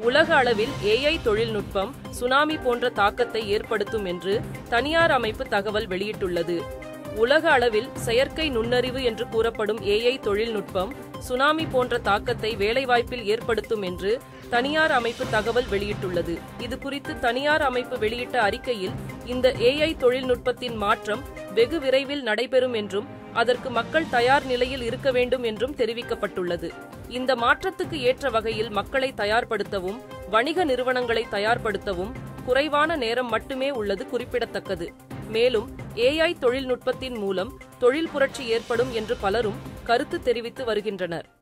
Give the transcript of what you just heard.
உலக அளவில் ஏஐ தொழில்நுட்பம் சுனாமி போன்ற தாக்கத்தை ஏற்படுத்தும் என்று தனியார் அமைப்பு தகவல் வெளியிட்டுள்ளது உலக அளவில் செயற்கை நுண்ணறிவு என்று கூறப்படும் ஏஐ தொழில்நுட்பம் சுனாமி போன்ற தாக்கத்தை வேலைவாய்ப்பில் ஏற்படுத்தும் என்று தனியார் அமைப்பு தகவல் வெளியிட்டுள்ளது இது குறித்து தனியார் அமைப்பு வெளியிட்ட அறிக்கையில் இந்த ஏஐ தொழில்நுட்பத்தின் மாற்றம் வெகு விரைவில் நடைபெறும் என்றும் அதற்கு மக்கள் தயார் நிலையில் இருக்க வேண்டும் என்றும் தெரிவிக்கப்பட்டுள்ளது இந்த மாற்றத்துக்கு ஏற்ற வகையில் மக்களை தயார்படுத்தவும் வணிக நிறுவனங்களை தயார்படுத்தவும் குறைவான நேரம் மட்டுமே உள்ளது குறிப்பிடத்தக்கது மேலும் ஏஐ தொழில்நுட்பத்தின் மூலம் தொழில் புரட்சி ஏற்படும் என்று பலரும் கருத்து தெரிவித்து வருகின்றனர்